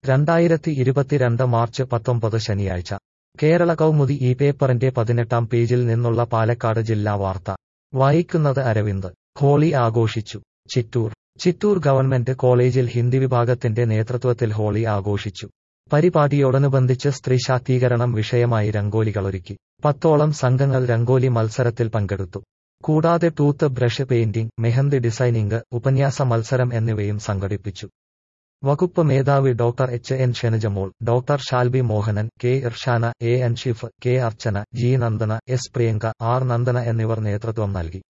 രണ്ടായിരത്തി ഇരുപത്തിരണ്ട് മാർച്ച് പത്തൊമ്പത് ശനിയാഴ്ച കേരള കൗമുദി ഈ പേപ്പറിന്റെ പതിനെട്ടാം പേജിൽ നിന്നുള്ള പാലക്കാട് ജില്ലാ വാർത്ത വായിക്കുന്നത് അരവിന്ദ് ഹോളി ആഘോഷിച്ചു ചിറ്റൂർ ചിറ്റൂർ ഗവൺമെന്റ് കോളേജിൽ ഹിന്ദി വിഭാഗത്തിന്റെ നേതൃത്വത്തിൽ ഹോളി ആഘോഷിച്ചു പരിപാടിയോടനുബന്ധിച്ച് സ്ത്രീ ശാക്തീകരണം വിഷയമായി രംഗോലികളൊരുക്കി പത്തോളം സംഘങ്ങൾ രംഗോലി മത്സരത്തിൽ പങ്കെടുത്തു കൂടാതെ tooth brush painting mehndi designing ഉപന്യാസ മത്സരം എന്നിവയും സംഘടിപ്പിച്ചു വകുപ്പ് മേധാവി doctor H N Shenajamol doctor Shalby Mohanan K Irshana A Anshif K Archana G Nandana S Priyanka R Nandana എന്നിവർ നേതൃത്വം നൽകി